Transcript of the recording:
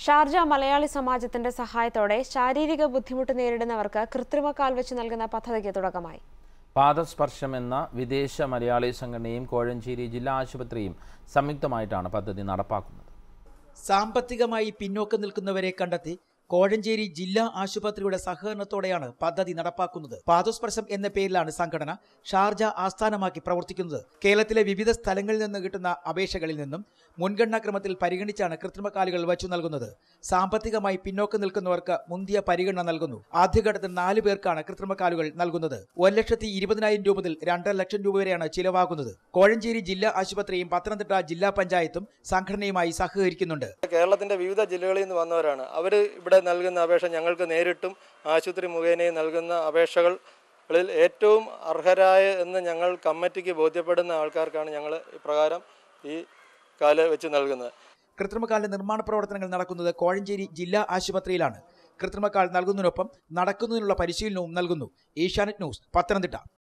Sharjah Malayali സമാജത്തിന്റെ സഹായത്തോടെ ശാരീരിക ബുദ്ധിമുട്ട് നേരിടുന്നവർക്ക് കൃത്രിമ കാൽ വെച്ച് നൽകുന്ന പദ്ധതിക്ക് തുടക്കമായി പാദസ്പർശം എന്ന വിദേശ മലയാളി സംഘടനയും കോഴഞ്ചേരി ജില്ലാ ആശുപത്രിയും സംയുക്തമായിട്ടാണ് പദ്ധതി നടപ്പാക്കുന്നത് സാമ്പത്തികമായി പിന്നോക്കം നിൽക്കുന്നവരെ കണ്ടെത്തി കോഴഞ്ചേരി ജില്ലാ ആശുപത്രിയുടെ സഹകരണത്തോടെയാണ് പദ്ധതി നടപ്പാക്കുന്നത് പാദസ്പർശം എന്ന പേരിലാണ് സംഘടന ഷാർജ ആസ്ഥാനമാക്കി പ്രവർത്തിക്കുന്നത് കേരളത്തിലെ വിവിധ സ്ഥലങ്ങളിൽ നിന്ന് കിട്ടുന്ന അപേക്ഷകളിൽ നിന്നും മുൻഗണനാക്രമത്തിൽ പരിഗണിച്ചാണ് കൃത്രിമക്കാലുകൾ വച്ചു നൽകുന്നത് സാമ്പത്തികമായി പിന്നോക്കം നിൽക്കുന്നവർക്ക് മുന്തിയ പരിഗണന നൽകുന്നു ആദ്യഘട്ടത്തിൽ നാല് പേർക്കാണ് കൃത്രിമക്കാലുകൾ നൽകുന്നത് ഒരു ലക്ഷത്തി ഇരുപതിനായിരം രൂപ മുതൽ രണ്ടര ലക്ഷം രൂപ വരെയാണ് ചിലവാകുന്നത് കോഴഞ്ചേരി ജില്ലാ ആശുപത്രിയും പത്തനംതിട്ട ജില്ലാ പഞ്ചായത്തും സംഘടനയുമായി സഹകരിക്കുന്നുണ്ട് കേരളത്തിന്റെ വിവിധ ജില്ലകളിൽ നിന്ന് വന്നവരാണ് അവർ ഇവിടെ നൽകുന്ന അപേക്ഷ ഞങ്ങൾക്ക് നേരിട്ടും ആശുപത്രി മുഖേനയും നൽകുന്ന അപേക്ഷകളിൽ ഏറ്റവും അർഹരായ എന്ന് ഞങ്ങൾ കമ്മിറ്റിക്ക് ബോധ്യപ്പെടുന്ന ആൾക്കാർക്കാണ് ഞങ്ങൾ ഇപ്രകാരം ഈ കാല് വെച്ച് നൽകുന്നത് കൃത്രിമക്കാലിന്റെ നിർമ്മാണ പ്രവർത്തനങ്ങൾ നടക്കുന്നത് കോഴഞ്ചേരി ജില്ലാ ആശുപത്രിയിലാണ് കൃത്രിമക്കാൽ നൽകുന്നതിനൊപ്പം നടക്കുന്നതിനുള്ള പരിശീലനവും നൽകുന്നു ഏഷ്യാനെറ്റ് ന്യൂസ് പത്തനംതിട്ട